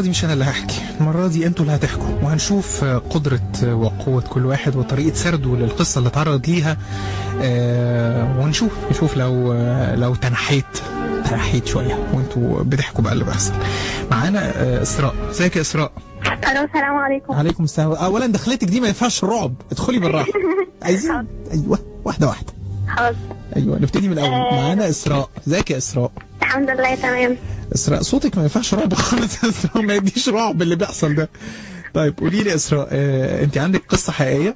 دي مش انا اللي هحكي المره دي انتوا اللي هتحكوا وهنشوف آه، قدره آه، وقوه كل واحد وطريقه سرده للقصه اللي اتعرض ليها آه، ونشوف نشوف لو آه، لو تنحيت تنحيت شويه وانتوا بتحكوا بقى اللي بيحصل معانا آه، اسراء ازيك يا اسراء الو السلام عليكم عليكم السلام اولا دخلتك دي ما ينفعش رعب ادخلي بالراحه عايزين ايوه واحده واحده حاضر ايوه نبتدي من الاول آه. معانا اسراء ازيك يا اسراء الحمد لله تمام اسراء صوتك ما ينفعش رعب خالص يا اسراء ما يديش رعب اللي بيحصل ده طيب قولي لي يا اسراء آه، انت عندك قصه حقيقيه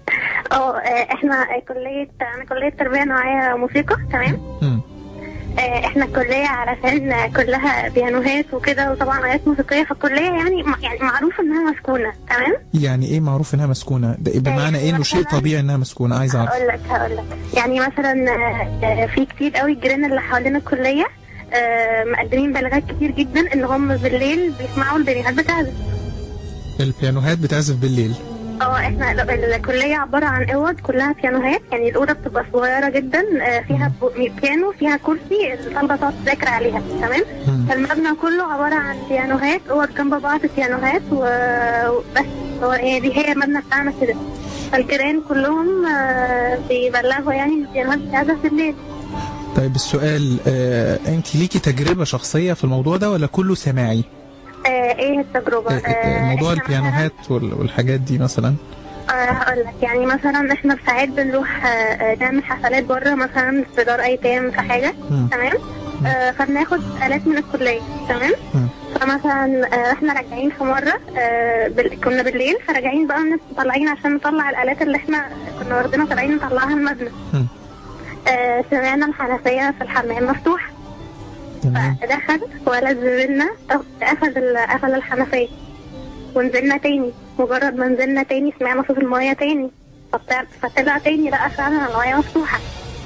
اه آه، احنا كلية انا كلية تربية نوعية موسيقى تمام مم. آه، احنا الكلية علشان كلها بيانوهات وكده وطبعا آلات موسيقية فالكلية يعني يعني معروف انها مسكونة تمام يعني ايه معروف انها مسكونه ده بمعنى ايه انه شيء مثلاً- طبيعي انها مسكونه عايز اعرف هقول لك هقول لك يعني مثلا آه، آه، في كتير قوي الجيران اللي حوالين الكلية آه، مقدمين بلاغات كتير جدا ان هم بالليل بيسمعوا البيانوهات بتاعتهم البيانوهات بتعزف بالليل اه احنا ال- الكلية عبارة عن اوض كلها بيانوهات يعني الأوضة بتبقى صغيرة جدا آه، فيها ب- بيانو فيها كرسي الطلبة تقعد تذاكر عليها تمام مم. فالمبنى كله عبارة عن بيانوهات اوض جنب بعض بيانوهات و- وبس هو هي دي هي المبنى بتاعنا كده فالجيران كلهم آه، بيبلغوا يعني إن البيانوهات بتعزف بالليل طيب السؤال آه، انت ليكي تجربه شخصيه في الموضوع ده ولا كله سماعي آه، ايه التجربة؟ آه، آه، موضوع إحنا البيانوهات وال- والحاجات دي مثلا آه هقول لك يعني مثلا احنا ساعات بنروح آه، آه، نعمل حفلات بره مثلا في دار ايتام في حاجه مم. تمام آه فبناخد الات من الكليه تمام مم. فمثلا آه احنا راجعين في مره آه بال... كنا بالليل فراجعين بقى من- طالعين عشان نطلع الالات اللي احنا كنا واخدينها طالعين نطلعها المبنى مم. آه سمعنا الحنفيه في الحمام مفتوحه تمام فدخل ولد زميلنا قفل ال- قفل الحنفيه ونزلنا تاني مجرد ما نزلنا تاني سمعنا صوت المايه تاني فطلع فطلع تاني لقى فعلا المايه مفتوحة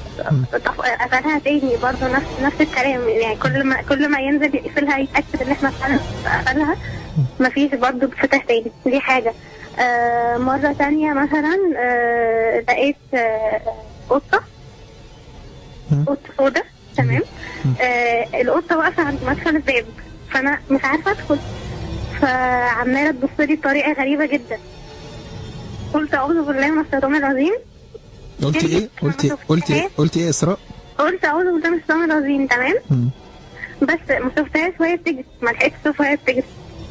طف- قفلها تاني برضه نفس نفس الكلام يعني كل ما كل ما ينزل يقفلها يتأكد ان احنا فعلا قفلها مفيش برضه بتفتح تاني دي حاجة آه مرة تانية مثلا آه لقيت آه قطة مم. قطة سودا تمام آه القطة واقفة عند مدخل الباب فأنا مش عارفة أدخل فعمالة تبص لي بطريقة غريبة جدا قلت أعوذ بالله من الشيطان الرجيم قلتي ايه قلتي قلتي ايه قلتي ايه يا اسراء قلت أعوذ بالله من الشيطان الرجيم تمام مم. بس ما شفتهاش وهي بتجري ما لحقتش أشوف وهي بتجري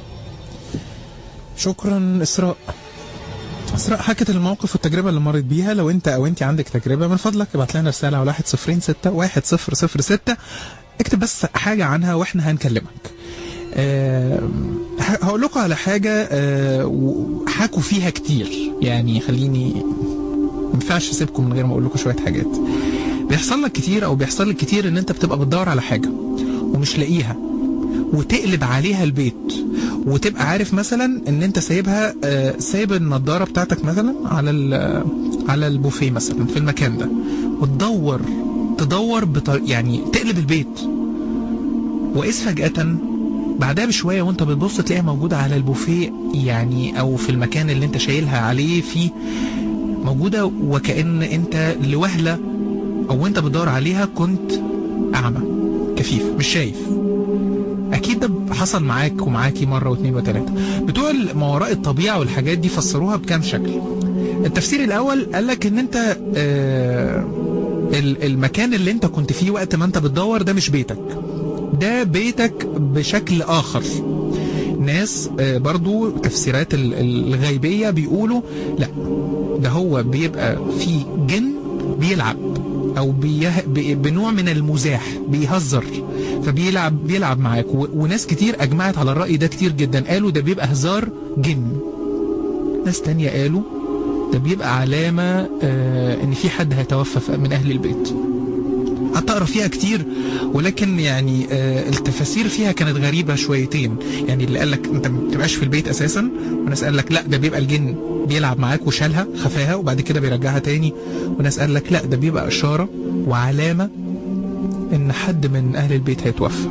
شكرا اسراء اسراء حكت الموقف والتجربه اللي مرت بيها لو انت او انت عندك تجربه من فضلك ابعت لنا رساله على 106 1006 اكتب بس حاجه عنها واحنا هنكلمك أه هقول لكم على حاجه أه وحكوا فيها كتير يعني خليني ما ينفعش اسيبكم من غير ما اقول لكم شويه حاجات بيحصل لك كتير او بيحصل لك كتير ان انت بتبقى بتدور على حاجه ومش لاقيها وتقلب عليها البيت وتبقى عارف مثلا ان انت سايبها آه، سايب النضاره بتاعتك مثلا على ال- على البوفيه مثلا في المكان ده وتدور تدور بطر... يعني تقلب البيت واذ فجاه بعدها بشويه وانت بتبص تلاقيها موجوده على البوفيه يعني او في المكان اللي انت شايلها عليه فيه موجوده وكأن انت لوهله او انت بتدور عليها كنت اعمى كفيف مش شايف اكيد ده حصل معاك ومعاكي مره واثنين وثلاثه بتوع ما وراء الطبيعه والحاجات دي فسروها بكام شكل التفسير الاول قال لك ان انت آه ال- المكان اللي انت كنت فيه وقت ما انت بتدور ده مش بيتك ده بيتك بشكل اخر ناس آه برضو تفسيرات ال- ال- الغيبيه بيقولوا لا ده هو بيبقى في جن بيلعب او بيه ب- بنوع من المزاح بيهزر فبيلعب بيلعب معاك و- وناس كتير اجمعت على الراي ده كتير جدا قالوا ده بيبقى هزار جن ناس تانية قالوا ده بيبقى علامة آه ان في حد هيتوفى ف- من اهل البيت قعدت اقرا فيها كتير ولكن يعني آه التفاسير فيها كانت غريبه شويتين يعني اللي قال لك انت ما بتبقاش في البيت اساسا وناس قال لك لا ده بيبقى الجن بيلعب معاك وشالها خفاها وبعد كده بيرجعها تاني وناس قال لك لا ده بيبقى اشاره وعلامه ان حد من اهل البيت هيتوفى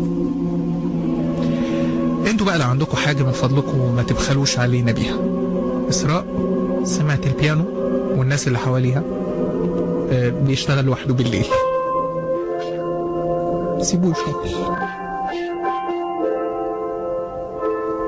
انتوا بقى لو عندكم حاجه من فضلكم ما تبخلوش علينا بيها اسراء سمعت البيانو والناس اللي حواليها آه، بيشتغل لوحده بالليل سيبوه يشتغل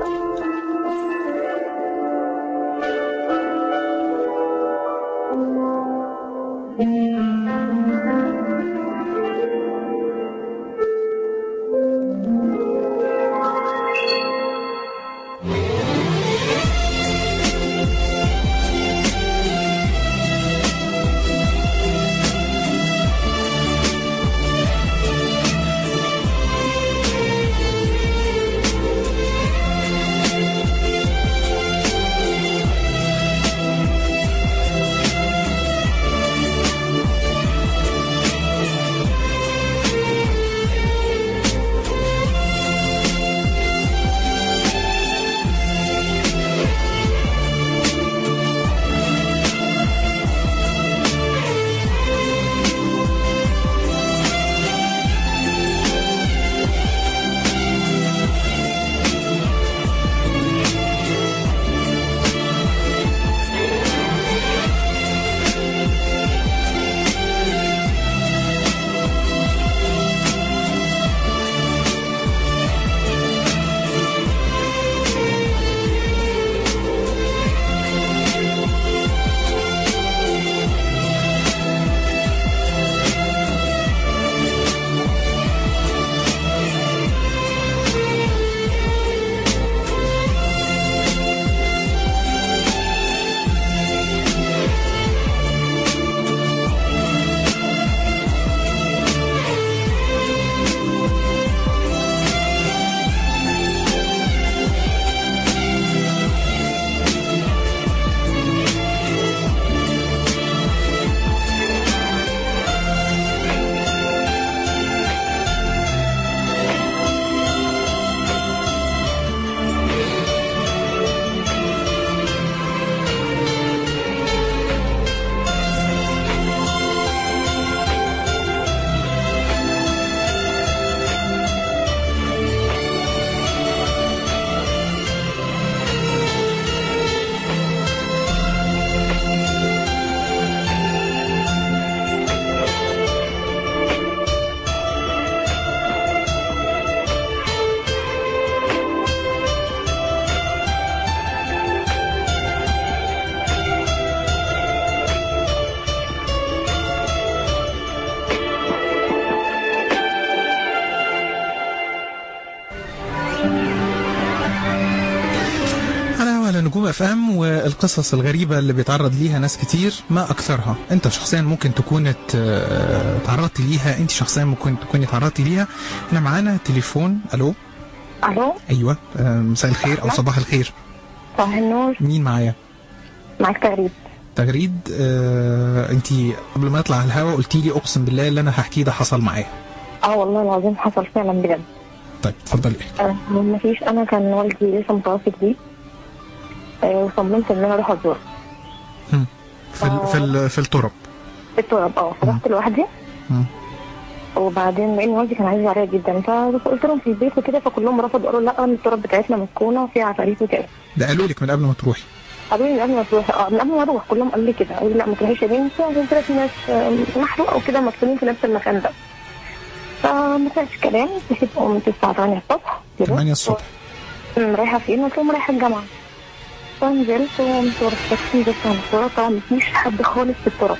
نجوم اف ام والقصص الغريبه اللي بيتعرض ليها ناس كتير ما اكثرها انت شخصيا ممكن تكون ات- آه، تعرضت ليها انت شخصيا ممكن تكوني تعرضتي ليها احنا معانا تليفون الو الو ايوه آه، مساء الخير او صباح الخير صباح النور مين معايا معاك تغريد تغريد آه، انت قبل ما نطلع على الهوا قلتي لي اقسم بالله اللي انا هحكيه ده حصل معايا اه والله العظيم حصل فعلا بجد طيب اتفضلي آه مفيش انا كان والدي لسه متوفي جديد آه وصممت ان انا اروح ازوره هم. في ال- في ال- في التراب في التراب اه فرحت لوحدي هم. وبعدين لان والدي كان عايز عليا جدا فقلت لهم في البيت وكده فكلهم رفضوا قالوا لا التراب بتاعتنا مسكونه وفيها عفاريت وكده ده قالوا لك من قبل ما تروحي قالوا لي من قبل ما تروح اه من قبل ما اروح كلهم قالوا لي كده قالوا لي لا ما تروحيش يا بنتي عشان كده في ناس آه، محروقه وكده مدفونين في نفس المكان ده فما سمعتش كلام صحيت قمت الساعه 8 الصبح كده. 8 الصبح أمم، رايحه فين؟ قلت لهم رايحه الجامعه فنزلت وقمت ورا التاكسي نزلت على التراب طبعا مفيش حد خالص في التراب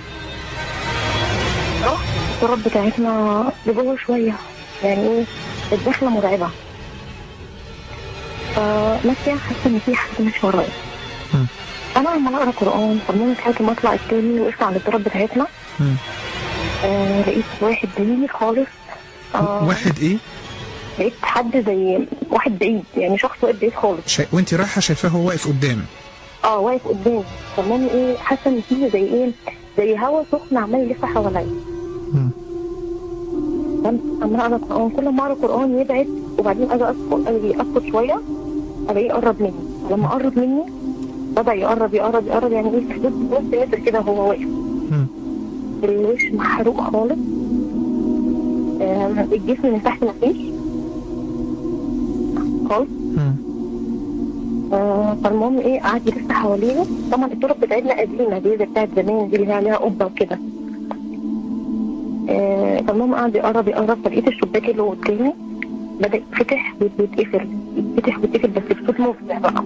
رحت التراب بتاعتنا لجوه شويه يعني ايه الدخله مرعبه فماشيه حاسه ان في حد ماشي ورايا مم. انا عماله اقرا قران صممت لحد ما اطلع التاني وقفت عند التراب بتاعتنا هم. آه لقيت واحد بعيد خالص آه واحد ايه لقيت حد زي واحد بعيد يعني شخص واقف بعيد خالص شا... وانت رايحه شايفاه هو واقف قدام اه واقف قدامي فمامي ايه حاسه ان في زي ايه زي هوا سخن عمال يلف حواليا هم. فاهم عمال اقرا قران كل ما اقرا قران يبعد وبعدين اجي اسكت اجي اسكت شويه الاقيه يقرب مني لما قرب مني بدا يقرب يقرب يقرب يعني ايه في حدود نص متر كده هو واقف هم. الوش محروق خالص آم، الجسم من تحت مفيش خالص هم. آه، فالمهم ايه قعد يلف حوالينا طبعا الطرق بتاعتنا قديمه دي زي بتاعت زمان دي اللي هي عليها قبه وكده آه، فالمهم قعد يقرب يقرب فلقيت الشباك اللي قدامي بدا يتفتح ويتقفل يتفتح ويتقفل بس بصوت مفزع بقى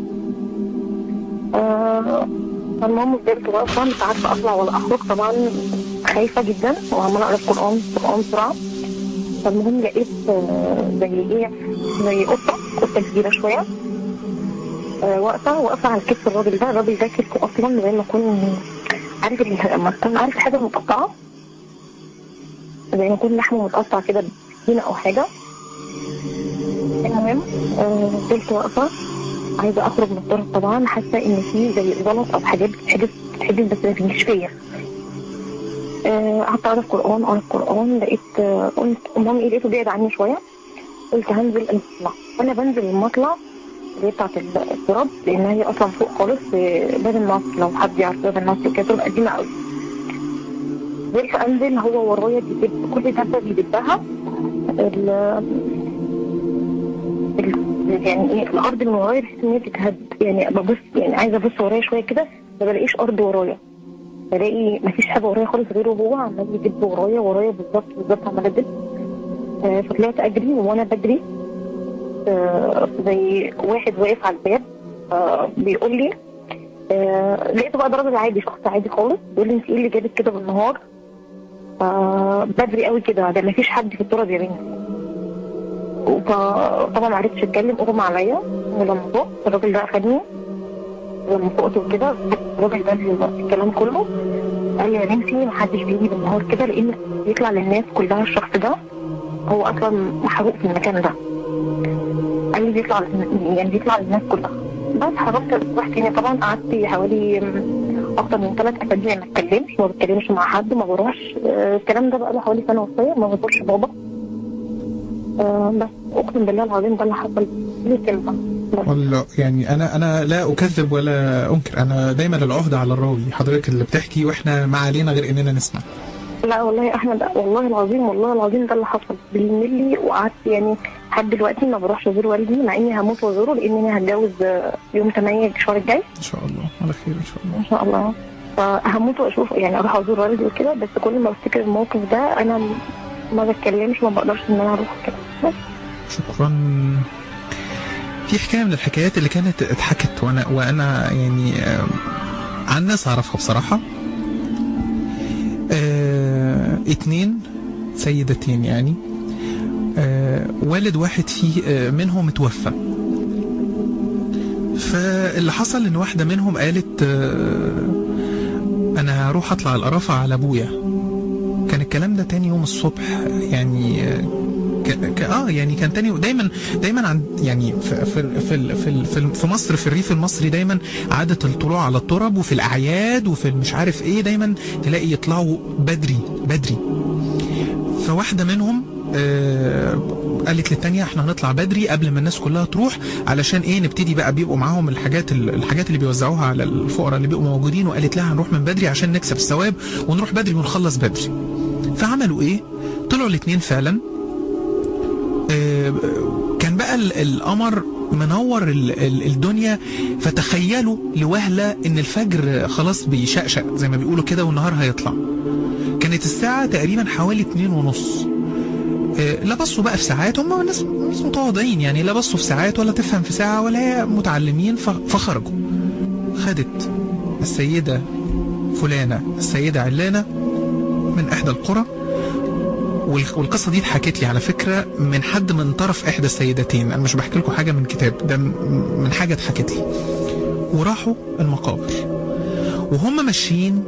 آه، فالمهم فضلت واقفه مش عارفه اطلع ولا اخرج طبعا خايفه جدا وعماله اقرا القران قران بسرعه فالمهم لقيت آه، زي ايه زي قطه قطه كبيره شويه آه، واقفه واقفه على كتف الراجل ده الراجل ده كتفه اصلا زي ما يكون عارف ال- لما تكون عارف حاجه متقطعه زي ما يكون لحمه متقطع كده بسكينه او حاجه المهم آه، فضلت واقفه عايزه اخرج من الطرف طبعا حاسه ان في زي غلط او حاجات بتتحدث بتتحدث بس ما بتجيش فيا آه، قعدت اقرا القران اقرا القران لقيت آه، قلت مامي إيه، لقيته بعيد عني شويه قلت هنزل المطلع وانا بنزل المطلع اللي هي بتاعت التراب لان هي اصلا فوق خالص في باب النصر لو حد يعرف باب النصر كده تبقى قديمه قوي فضلت انزل هو ورايا بيدب كل دبه بيدبها ال ال- يعني ايه الارض من ورايا بحس ان هي بتتهد يعني ببص يعني عايزه ابص ورايا شويه كده ما بلاقيش ارض ورايا بلاقي مفيش حاجه ورايا خالص غيره هو عمال يدب ورايا ورايا بالظبط بالظبط عمال يدب آه، فطلعت اجري وانا بجري آه، زي واحد واقف على الباب آه، بيقول لي آه، لقيته بقى ده راجل عادي شخص عادي خالص بيقول لي انت ايه اللي جابك كده بالنهار آه، بدري قوي كده ده مفيش حد في التراب يا بنتي فطبعا ما عرفتش اتكلم اغمى عليا ولما فوق الراجل ده اخدني لما فقت وكده الراجل ده اللي الكلام كله قال لي يا بنتي محدش بيجي بالنهار كده لان بيطلع للناس كلها الشخص ده هو اصلا محروق في المكان ده قال لي بيطلع يعني بيطلع للناس كلها بس حضرت رحت تاني طبعا قعدت حوالي اكتر من ثلاث اسابيع ما اتكلمش ما بتكلمش مع حد ما بروحش آه، الكلام ده بقى له حوالي سنه وشويه ما بزورش بابا آه، بس اقسم بالله العظيم ده اللي حصل لي كلمه بس ولا يعني انا انا لا اكذب ولا انكر انا دايما العهده على الراوي حضرتك اللي بتحكي واحنا ما علينا غير اننا نسمع لا والله يا احمد والله العظيم والله العظيم ده اللي حصل بالملي وقعدت يعني لحد دلوقتي ما بروحش ازور والدي مع اني هموت وازوره لاني هتجوز آه، يوم 8 الشهر الجاي ان شاء الله على خير ان شاء الله ان شاء الله فهموت واشوف يعني اروح ازور والدي وكده بس كل ما افتكر الموقف ده انا م- ما بتكلمش ما بقدرش ان انا اروح كده بس شكرا في حكايه من الحكايات اللي كانت اتحكت وانا وانا يعني آم، عن ناس اعرفها بصراحه آه اتنين سيدتين يعني آه والد واحد فيه آه منهم توفى فاللي حصل ان واحده منهم قالت آه، انا هروح اطلع القرافه على ابويا كان الكلام ده تاني يوم الصبح يعني آه، ك... ك... اه يعني كان تاني دايما دايما عند يعني في في في في, في, في مصر في الريف المصري دايما عاده الطلوع على التراب وفي الاعياد وفي مش عارف ايه دايما تلاقي يطلعوا بدري بدري فواحده منهم آه قالت للتانية احنا هنطلع بدري قبل ما الناس كلها تروح علشان ايه نبتدي بقى بيبقوا معاهم الحاجات الحاجات اللي بيوزعوها على الفقراء اللي بيبقوا موجودين وقالت لها هنروح من بدري عشان نكسب الثواب ونروح بدري ونخلص بدري فعملوا ايه طلعوا الاثنين فعلا آه، كان بقى ال- القمر منور ال- ال- الدنيا فتخيلوا لوهلة ان الفجر خلاص بيشقشق زي ما بيقولوا كده والنهار هيطلع كانت الساعة تقريبا حوالي اتنين ونص آه، لا بصوا بقى في ساعات هم ناس ناس متواضعين يعني لا بصوا في ساعات ولا تفهم في ساعة ولا هي متعلمين ف- فخرجوا خدت السيدة فلانة السيدة علانة من إحدى القرى والق- والقصة دي اتحكت لي على فكرة من حد من طرف إحدى السيدتين أنا مش بحكي لكم حاجة من كتاب ده م- من حاجة اتحكت لي وراحوا المقابر وهم ماشيين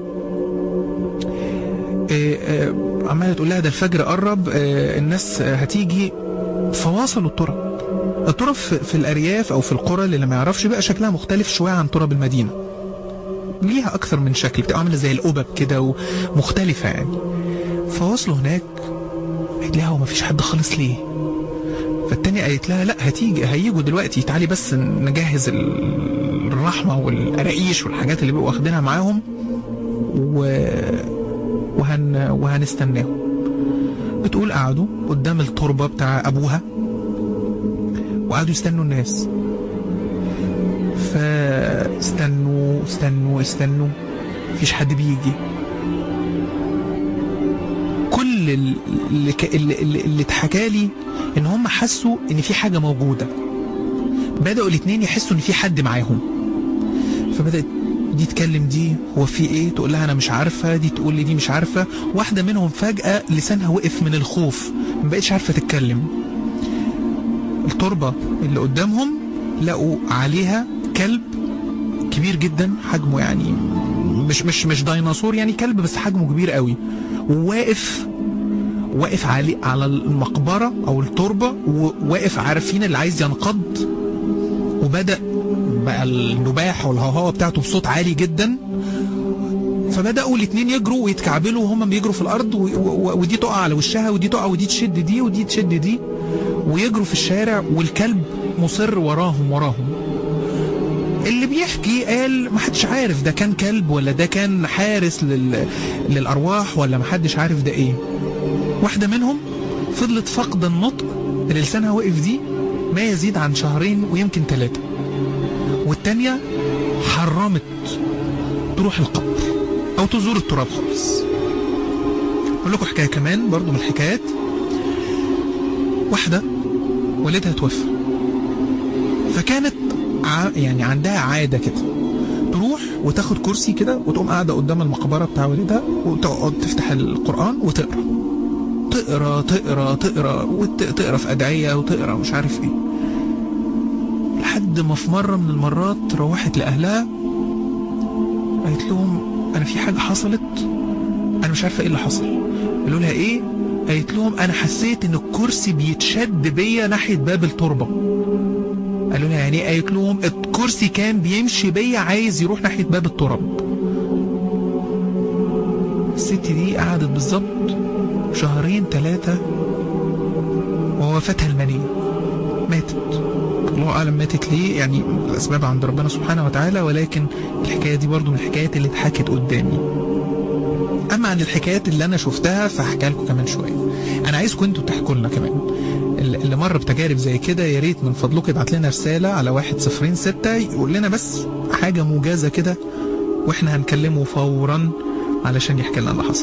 آه، آه، عمالة تقول لها ده الفجر قرب آه، الناس آه، هتيجي فواصلوا التراب التراب في في الأرياف أو في القرى اللي ما يعرفش بقى شكلها مختلف شوية عن تراب المدينة ليها أكثر من شكل بتبقى عاملة زي القبب كده ومختلفة يعني فوصلوا هناك قالت لها هو مفيش حد خالص ليه فالتانية قالت لها لا هتيجي هيجوا دلوقتي تعالي بس نجهز ال- الرحمة والقراقيش والحاجات اللي بيبقوا واخدينها معاهم و... وهن... وهنستناهم بتقول قعدوا قدام التربة بتاع أبوها وقعدوا يستنوا الناس فاستنوا استنوا استنوا مفيش حد بيجي كل ال- اللي ك- اللي, اللي, اللي اتحكى لي ان هم حسوا ان في حاجه موجوده بداوا الاثنين يحسوا ان في حد معاهم فبدات دي تكلم دي هو في ايه تقول لها انا مش عارفه دي تقول لي دي مش عارفه واحده منهم فجاه لسانها وقف من الخوف ما بقتش عارفه تتكلم التربه اللي قدامهم لقوا عليها كلب كبير جدا حجمه يعني مش مش مش ديناصور يعني كلب بس حجمه كبير قوي وواقف واقف علي على المقبرة أو التربة وواقف عارفين اللي عايز ينقض وبدأ بقى النباح والهوهوة بتاعته بصوت عالي جدا فبدأوا الاتنين يجروا ويتكعبلوا وهم بيجروا في الأرض و- و- ودي تقع على وشها ودي تقع ودي تشد دي ودي تشد دي ويجروا في الشارع والكلب مصر وراهم وراهم اللي بيحكي قال ما حدش عارف ده كان كلب ولا ده كان حارس لل... للأرواح ولا ما حدش عارف ده ايه واحدة منهم فضلت فاقدة النطق اللي لسانها وقف دي ما يزيد عن شهرين ويمكن ثلاثة والتانية حرمت تروح القبر أو تزور التراب خالص أقول لكم حكاية كمان برضو من الحكايات واحدة والدها توفى فكانت ع... يعني عندها عادة كده تروح وتاخد كرسي كده وتقوم قاعدة قدام المقبرة بتاع والدها وتقعد تفتح القرآن وتقرأ تقرا تقرا تقرا وتقرا في ادعيه وتقرا مش عارف ايه لحد ما في مره من المرات روحت لاهلها قالت لهم انا في حاجه حصلت انا مش عارفه ايه اللي حصل قالوا لها ايه قالت لهم انا حسيت ان الكرسي بيتشد بيا ناحيه باب التربه قالوا لها يعني ايه قالت لهم الكرسي كان بيمشي بيا عايز يروح ناحيه باب التراب الست دي قعدت بالظبط شهرين ثلاثة ووفاتها المنية ماتت الله أعلم ماتت ليه يعني الأسباب عند ربنا سبحانه وتعالى ولكن الحكاية دي برضو من الحكايات اللي اتحكت قدامي أما عن الحكايات اللي أنا شفتها فهحكيها لكم كمان شوية أنا عايزكم أنتوا تحكوا لنا كمان اللي مر بتجارب زي كده يا ريت من فضلكم يبعت لنا رسالة على واحد صفرين ستة يقول لنا بس حاجة موجزة كده واحنا هنكلمه فورا علشان يحكي لنا اللي حصل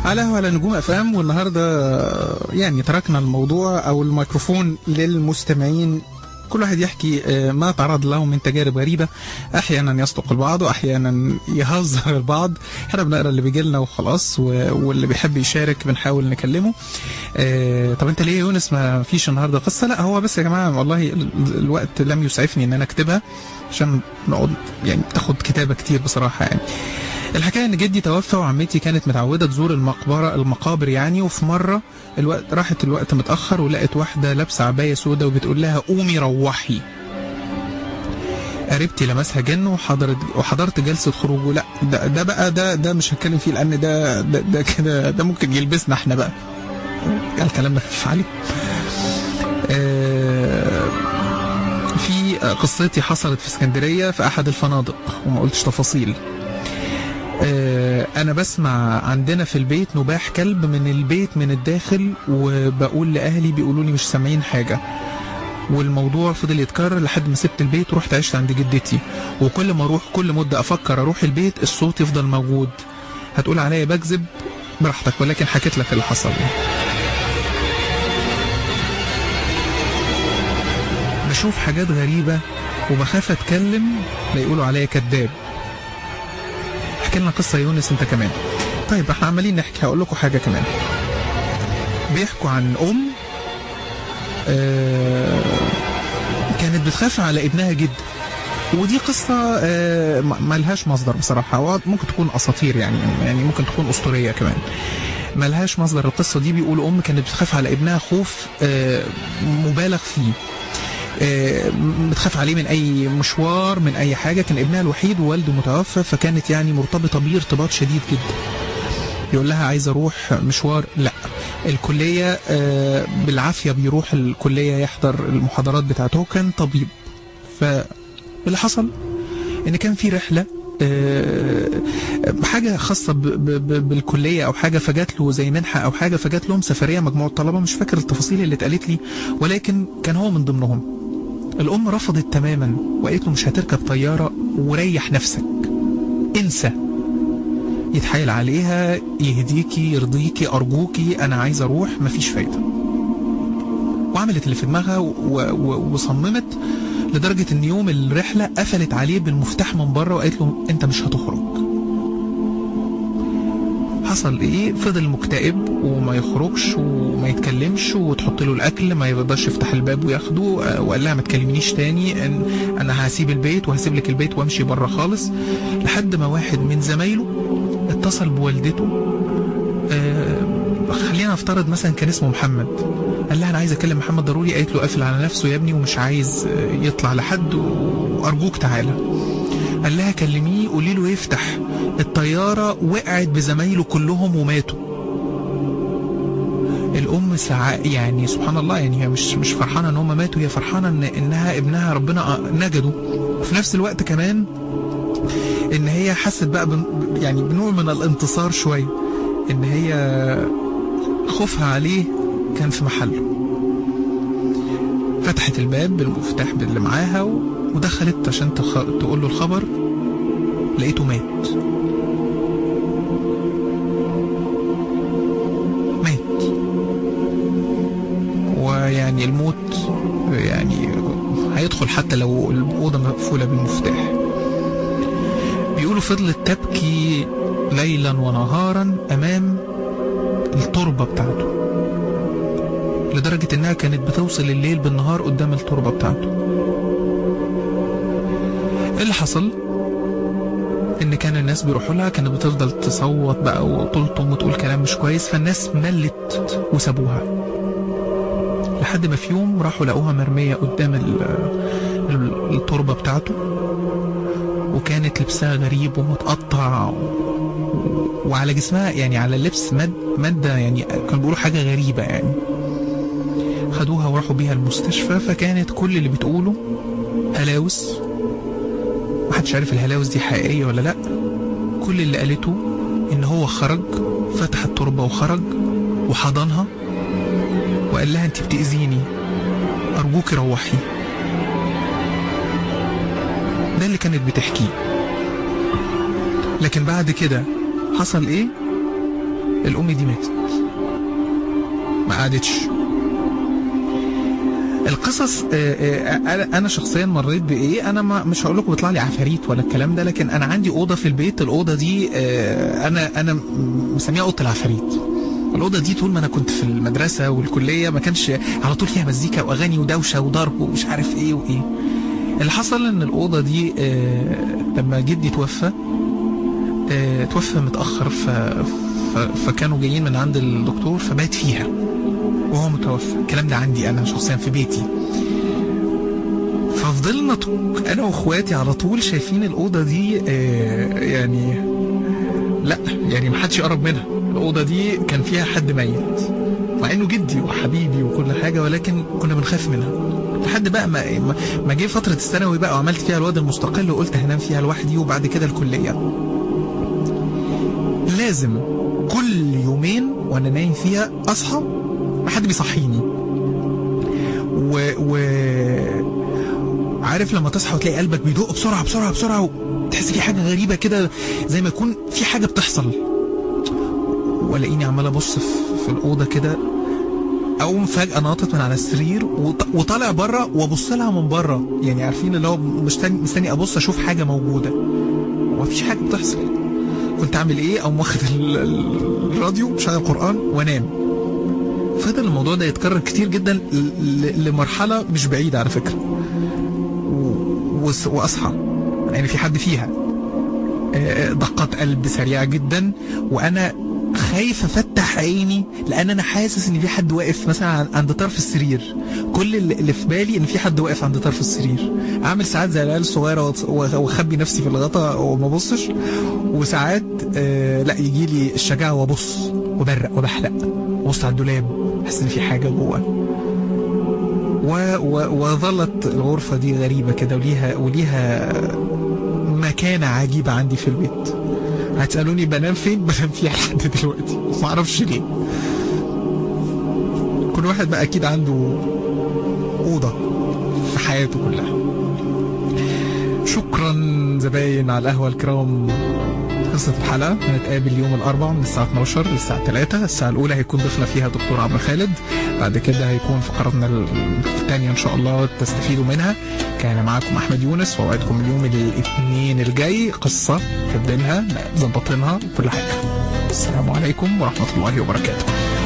على على نجوم اف ام والنهارده يعني تركنا الموضوع او الميكروفون للمستمعين كل واحد يحكي آه، ما تعرض له من تجارب غريبه احيانا يصدق البعض واحيانا يهزر البعض احنا بنقرا اللي بيجي لنا وخلاص و- واللي بيحب يشارك بنحاول نكلمه آه، طب انت ليه يا يونس ما فيش النهارده قصه لا هو بس يا جماعه والله ال- الوقت لم يسعفني ان انا اكتبها عشان نقعد يعني تاخد كتابه كتير بصراحه يعني الحكايه ان جدي توفى وعمتي كانت متعوده تزور المقبره المقابر يعني وفي مره الوقت راحت الوقت متاخر ولقت واحده لابسه عبايه سودا وبتقول لها قومي روحي قريبتي لمسها جن وحضرت وحضرت جلسه خروجه لا ده, ده بقى ده ده مش هتكلم فيه لان ده ده, ده كده ده ممكن يلبسنا احنا بقى قال كلامنا خفيف عليه آه، في قصتي حصلت في اسكندريه في احد الفنادق وما قلتش تفاصيل آه، انا بسمع عندنا في البيت نباح كلب من البيت من الداخل وبقول لاهلي بيقولوا لي مش سامعين حاجه والموضوع فضل يتكرر لحد ما سبت البيت ورحت عشت عند جدتي وكل ما اروح كل مده افكر اروح البيت الصوت يفضل موجود هتقول عليا بكذب براحتك ولكن حكيت لك اللي حصل لي بشوف حاجات غريبة وبخاف اتكلم لا يقولوا عليا كذاب احكي لنا قصة يا يونس انت كمان طيب احنا عمالين نحكي هقول لكم حاجة كمان بيحكوا عن ام آه كانت بتخاف على ابنها جدا ودي قصة آه ما- ملهاش مصدر بصراحة هو ممكن تكون أساطير يعني يعني ممكن تكون أسطورية كمان ملهاش مصدر القصة دي بيقولوا أم كانت بتخاف على ابنها خوف آه مبالغ فيه آه، بتخاف عليه من اي مشوار من اي حاجه كان ابنها الوحيد ووالده متوفى فكانت يعني مرتبطه بيه ارتباط شديد جدا يقول لها عايز اروح مشوار لا الكليه آه، بالعافيه بيروح الكليه يحضر المحاضرات بتاعته كان طبيب فاللي حصل ان كان في رحله آه، حاجه خاصه ب- ب- ب- بالكليه او حاجه فجات له زي منحه او حاجه فجات لهم سفريه مجموعه طلبه مش فاكر التفاصيل اللي اتقالت لي ولكن كان هو من ضمنهم الأم رفضت تماما وقالت له مش هتركب طيارة وريح نفسك انسى يتحايل عليها يهديكي يرضيكي أرجوكي أنا عايز أروح مفيش فايدة وعملت اللي في دماغها و- و- وصممت لدرجة إن يوم الرحلة قفلت عليه بالمفتاح من بره وقالت له أنت مش هتخرج حصل ايه فضل مكتئب وما يخرجش وما يتكلمش وتحط له الاكل ما يرضاش يفتح الباب وياخده آه، وقال لها ما تكلمنيش تاني ان انا هسيب البيت وهسيب لك البيت وامشي بره خالص لحد ما واحد من زمايله اتصل بوالدته آه، خلينا نفترض مثلا كان اسمه محمد قال لها انا عايز اكلم محمد ضروري قالت له قافل على نفسه يا ابني ومش عايز آه، يطلع لحد وارجوك تعالى قال لها كلميه قولي له يفتح الطيارة وقعت بزمايله كلهم وماتوا الأم سعى يعني سبحان الله يعني هي مش مش فرحانة إن هم ماتوا هي فرحانة إن إنها ابنها ربنا نجده وفي نفس الوقت كمان إن هي حست بقى بن يعني بنوع من الانتصار شوية إن هي خوفها عليه كان في محله فتحت الباب بالمفتاح اللي معاها و- ودخلت عشان تخ... تقول له الخبر لقيته مات مات ويعني الموت يعني هيدخل حتى لو الأوضة مقفولة بالمفتاح بيقولوا فضلت تبكي ليلا ونهارا أمام التربة بتاعته لدرجة إنها كانت بتوصل الليل بالنهار قدام التربة بتاعته إيه اللي حصل ان كان الناس بيروحوا لها كانت بتفضل تصوت بقى وتلطم وتقول كلام مش كويس فالناس ملت وسابوها لحد ما في يوم راحوا لقوها مرمية قدام ال- ال- التربة بتاعته وكانت لبسها غريب ومتقطع و- وعلى جسمها يعني على اللبس ماد مادة يعني كانوا بيقولوا حاجة غريبة يعني خدوها وراحوا بيها المستشفى فكانت كل اللي بتقوله هلاوس محدش عارف الهلاوس دي حقيقية ولا لأ كل اللي قالته إن هو خرج فتح التربة وخرج وحضنها وقال لها أنت بتأذيني أرجوك روحي ده اللي كانت بتحكيه لكن بعد كده حصل إيه الام دي ماتت ما قعدتش القصص آه، آه، انا انا شخصيا مريت بايه انا ما مش هقول لكم بيطلع لي عفاريت ولا الكلام ده لكن انا عندي اوضه في البيت الاوضه دي آه، انا انا مسميها اوضه العفاريت الاوضه دي طول ما انا كنت في المدرسه والكليه ما كانش على طول فيها مزيكا واغاني ودوشه وضرب ومش عارف ايه وايه اللي حصل ان الاوضه دي آه، لما جدي توفى آه، توفى متاخر ف... ف... فكانوا جايين من عند الدكتور فبات فيها وهو متوفى الكلام ده عندي انا شخصيا في بيتي ففضلنا ط- انا واخواتي على طول شايفين الاوضه دي آه، يعني لا يعني ما حدش يقرب منها الاوضه دي كان فيها حد ميت مع انه جدي وحبيبي وكل حاجه ولكن كنا بنخاف منها لحد بقى ما ما- ما جه فتره الثانوي بقى وعملت فيها الواد المستقل وقلت هنام فيها لوحدي وبعد كده الكليه لازم كل يومين وانا نايم فيها اصحى ما حد بيصحيني و, و عارف لما تصحى وتلاقي قلبك بيدق بسرعه بسرعه بسرعه وتحس في حاجه غريبه كده زي ما يكون في حاجه بتحصل والاقيني عمال ابص في, في الاوضه كده اقوم فجاه ناطط من على السرير وط- وطالع بره وابص لها من بره يعني عارفين اللي هو مستني مستني ابص اشوف حاجه موجوده ومفيش حاجه بتحصل كنت اعمل ايه اقوم واخد ال- ال- الراديو مشغل قران وانام فضل الموضوع ده يتكرر كتير جدا ل- ل- لمرحله مش بعيده على فكره و- وس- واصحى يعني في حد فيها آه، دقات قلب سريعه جدا وانا خايف افتح عيني لان انا حاسس ان في حد واقف مثلا عن- عند طرف السرير كل اللي اللي في بالي ان في حد واقف عند طرف السرير اعمل ساعات زي العيال الصغيره وأتص- وأخ- واخبي نفسي في الغطاء وما ابصش وساعات آه لا يجي لي الشجاعه وابص وبرق وبحلق وابص على الدولاب احس ان في حاجه جوه و و وظلت الغرفه دي غريبه كده وليها وليها مكانه عجيبه عندي في البيت هتسالوني بنام فين بنام فيها لحد دلوقتي ما اعرفش ليه كل واحد بقى اكيد عنده اوضه في حياته كلها شكرا زباين على القهوه الكرام خلصت الحلقه هنتقابل يوم الاربعاء من الساعه 12 للساعه 3 الساعه الاولى هيكون ضيفنا فيها دكتور عمرو خالد بعد كده هيكون فقراتنا الثانيه ان شاء الله تستفيدوا منها كان معاكم احمد يونس واوعدكم اليوم الاثنين الجاي قصه كاتبينها مظبطينها كل حاجه السلام عليكم ورحمه الله وبركاته